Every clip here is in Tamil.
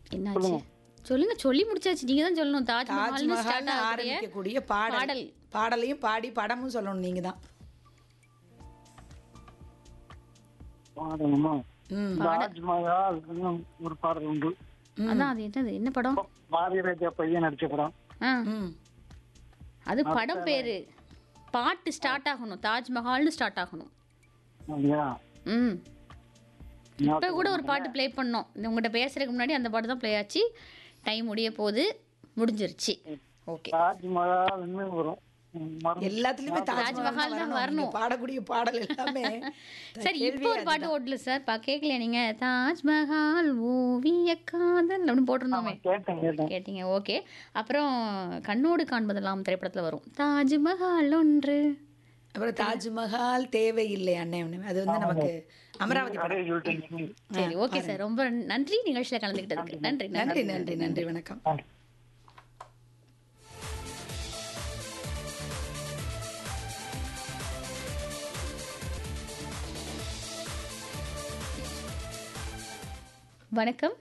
என்னாச்சு சொல்லுங்க சொல்லி முடிச்சாச்சு நீங்க தான் சொல்லணும் தாஜ்மஹால்னு ஸ்டார்ட் தாஜ்மஹால்னு ஆகக்கூடிய ஆரம்பிக்கக்கூடிய பாடல் பாடல். பாடலையும் பாடி படமும் சொல்லணும் நீங்க தான் பாடணுமா ம் தாஜ்மஹால் இன்னும் ஒரு பாடல் உண்டு அதான் அது என்னது என்ன படம் பாரதிராஜா பையன் நடிச்ச படம் ஆ ம் அது படம் பேரு பாட்டு ஸ்டார்ட் ஆகணும் தாஜ்மஹால்னு ஸ்டார்ட் ஆகணும் அப்படியா ம் இப்போ கூட ஒரு பாட்டு ப்ளே பண்ணோம் இந்த உங்கள்கிட்ட பேசுறதுக்கு முன்னாடி அந்த பாட்டு தான் ப்ளே ஆச்சு டைம் முடிய போகுது முடிஞ்சிருச்சு ஓகே தாஜ்மஹால் இன்னும் வரும் ம், மறந்து- எல்லாத்துலயுமே தாஜ்மஹால் தாஜ்மஹால் தான் தான் வரணும். வரணும் பாடக்கூடிய பாடல் எல்லாமே சரி இப்போ ஒரு பாட்டு ஓட்டல சார் பா கேட்கலையா நீங்க தாஜ்மஹால் ஓவிய காதல் அப்படின்னு போட்டிருந்தோமே கேட்டேன் கேட்டேன் கேட்டீங்க ஓகே அப்புறம் கண்ணோடு காண்பதெல்லாம் திரைப்படத்துல வரும் தாஜ்மஹால் ஒன்று அப்புறம் தாஜ்மஹால் தேவையில்லை அண்ணன் அது வந்து நமக்கு அமராவதி படம் கடையை சொல்லிட்டீங்க சரி ஓகே சார் ரொம்ப நன்றி நிகழ்ச்சியில கலந்துக்கிட்டதுக்கு நன்றி நன்றி நன்றி நன்றி நன்றி வணக்கம் நன்றி. வணக்கம்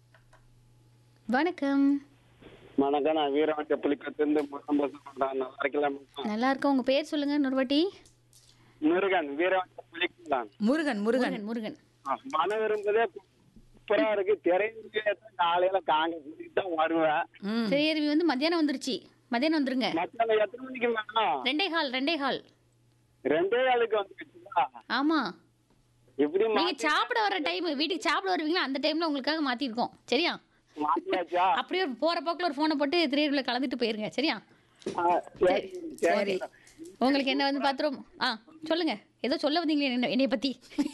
வணக்கம் வணக்கம் நான் வீரவட்ட புலிக்கத்திலிருந்து முருகன் பேசுறேன் நல்லா இருக்கலாம் நல்லா இருக்கோம் உங்க பேர் சொல்லுங்க இன்னொரு வாட்டி முருகன் வீரவட்ட புலிக்கலாம் முருகன் முருகன் முருகன் முருகன் மனம் இருந்ததே சூப்பரா இருக்கு திரையிலே காலையில காங்க கூட்டிட்டு தான் வருவேன் ம் திரையருவி வந்து மத்தியானம் வந்துருச்சு மத்தியானம் வந்துருங்க மத்தியானம் எத்தனை மணிக்கு வேணும் ரெண்டே ஹால் ரெண்டே ஹால் ரெண்டே ஆளுக்கு வந்துருச்சுங்களா ஆமா எப்படி நீங்க சாப்பிட வர டைம் வீட்டுக்கு சாப்பிட வருவீங்களா அந்த டைம்ல உங்களுக்காக மாத்திருக்கோம் சரியா மாத்தியாச்சா அப்படியே ஒரு போற போக்குல ஒரு போனை போட்டு திரையருவில கலந்துட்டு போயிருங்க சரியா ஆ, சரி சரி உங்களுக்கு என்ன வந்து பாத்துரும் ஆ சொல்லுங்க ஏதோ சொல்ல வந்தீங்களே என்ன- என்னைய பத்தி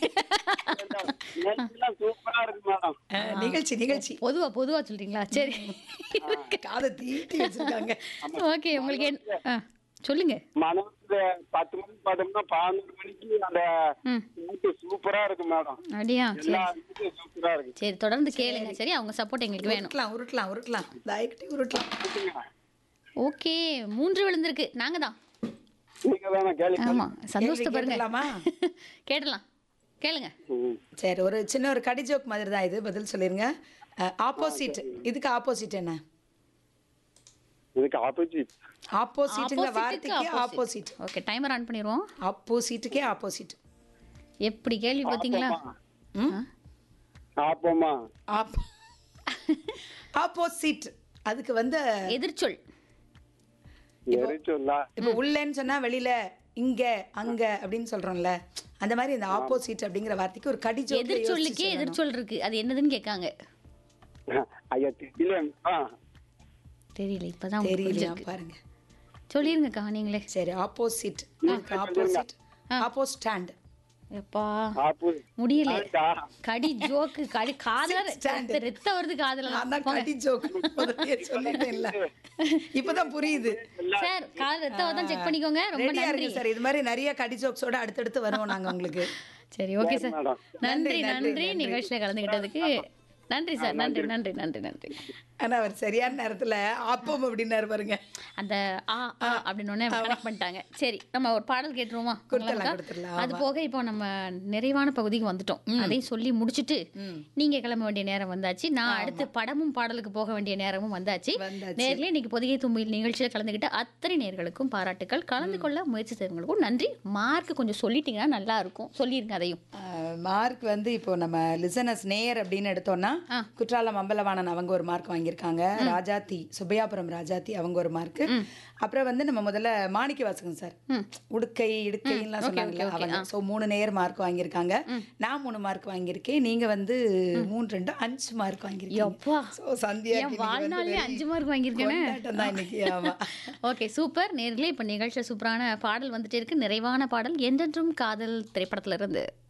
நேற்றுலாம் சூப்பரா இருக்கு மேடம் அஹ், நிகழ்ச்சி நிகழ்ச்சி பொதுவா பொதுவா சொல்றீங்களா சரி காதை தீட்டி வச்சிருக்காங்க ஓகே உங்களுக்கு என்ன ஆ, சொல்லுங்க மனம் பத்து மணிக்கு பார்த்தோம்னா பதினோரு மணிக்கு அந்த ம் பாட்டு சூப்பரா இருக்கு மேடம் அப்படியா சரி எல்லா இதுக்கும் சூப்பரா இருக்கு சரி தொடர்ந்து கேளுங்க சரி அவங்க சப்போர்ட் எங்களுக்கு வேணும் உருட்டலாம் உருட்டலாம் உருட்டலாம் தாய்கிட்டே உருட்டலாம் ஓகே மூன்று விழுந்திருக்கு நாங்க தான் நீங்க தானே கேள்வி ஆமா சந்தோஷத்தை கேள்வி பாருங்க கேட்டுடலாமா? கேட்டலாம் கேளுங்க ம். சரி ஒரு சின்ன ஒரு கடி ஜோக் மாதிரி தான் இது பதில் சொல்லிருங்க ஆப்போசிட் இதுக்கு ஆப்போசிட் என்ன இதுக்கு ஆப்போசிட் ஆப்போசிட்ங்கிற வார்த்தைக்கு ஆப்போசிட் ஓகே டைமர் ஆன் பண்ணிடுவோம் ஆப்போசிட்டுக்கே ஆப்போசிட் எப்படி கேள்வி பார்த்தீங்களா ம் ஆப்பமா ஆப் ஆப்போசிட் அதுக்கு வந்து எதிர்ச்சொல் எரிச்சொல்லா இப்போ உள்ளேன்னு சொன்னா வெளியில இங்க அங்க அப்படின்னு சொல்றோம்ல அந்த மாதிரி இந்த ஆப்போசிட் அப்படிங்கிற வார்த்தைக்கு ஒரு கடி ஜோக் எதிர்ச்சொல்லுக்கே எதிர்ச்சொல் இருக்கு அது என்னதுன்னு கேட்காங்க ஐயா தெரியல ஆ தெரியல இப்பதான் உங்களுக்கு தெரியலையா புரிஞ்சிருக்கு. பாருங்க சொல்லிருங்கக்கா நீங்களே சரி ஆப்போசிட் ஆப்போசிட் ஆப்போ ஸ்டாண்ட் எப்பா ஆப்பு முடியல ஆண்டா. கடி ஜோக்கு கடி காதல stand. ரத்த- ரத்தம் வருது காதல நான் தான் கடி ஜோக் முதல்லயே சொல்லிட்டேன்ல இப்பதான் புரியுது சார் காதல் ரத்தம் தான் செக் பண்ணிக்கோங்க ரொம்ப ரெடியா நன்றி இருக்கு சார் இது மாதிரி நிறைய கடி ஜோக்ஸோட அடுத்தடுத்து வருவோம் நாங்க உங்களுக்கு சரி ஓகே சார் மேடம். நன்றி நன்றி நிகழ்ச்சியில கலந்துகிட்டதுக்கு நன்றி சார் நன்றி நன்றி நன்றி நன்றி ஆனா அவர் சரியான நேரத்துல ஆப்பம் அப்படின்னாரு பாருங்க அந்த ஆ ஆ அப்படின்னு உடனே கனெக்ட் பண்ணிட்டாங்க சரி நம்ம ஒரு பாடல் கேட்டுருவோமா கொடுத்துடலாம், உங்களுக்கா? கொடுத்துடலாம், அது போக இப்போ நம்ம நிறைவான பகுதிக்கு வந்துட்டோம் அதையும் சொல்லி முடிச்சிட்டு நீங்க கிளம்ப வேண்டிய நேரம் வந்தாச்சு நான் அடுத்து படமும் பாடலுக்கு போக வேண்டிய நேரமும் வந்தாச்சு வந்தாச்சு. நேர்ல இன்னைக்கு பொதிகை தும்பியில் நிகழ்ச்சியில் கலந்துக்கிட்ட அத்தனை நேர்களுக்கும் பாராட்டுக்கள் கலந்து கொள்ள முயற்சி செய்தவங்களுக்கும் நன்றி மார்க் கொஞ்சம் சொல்லிட்டீங்கன்னா நல்லா இருக்கும் சொல்லிருங்க அதையும் மார்க் வந்து இப்போ நம்ம லிசனஸ் நேயர் அப்படின்னு எடுத்தோம்னா ஆ. குற்றாலம் அம்பலவாணன் அவங்க ஒரு மார்க் வாங்கியிருக்காங்க ராஜாத்தி சுப்பையாபுரம் ராஜாத்தி அவங்க ஒரு மார்க் அப்புறம் வந்து நம்ம முதல்ல மாணிக்க வாசகம் சார் உடுக்கை இடுக்கைலாம் சொன்னாங்கல்ல அவங்க ஸோ மூணு நேர் மார்க் வாங்கியிருக்காங்க நான் மூணு மார்க் வாங்கியிருக்கேன் நீங்க வந்து மூணு ரெண்டு அஞ்சு மார்க் வாங்கியிருக்கீங்க எப்பா. ஸோ சந்தியா என் வாழ்நாள்லயே அஞ்சு மார்க் வாங்கியிருக்கேனே தான் இன்னைக்கு ஆமா ஓகே சூப்பர் நேர்களே இப்போ நிகழ்ச்சியில் சூப்பரான பாடல் வந்துட்டே இருக்கு நிறைவான பாடல் என்றென்றும் காதல் திரைப்படத்துல இருந்து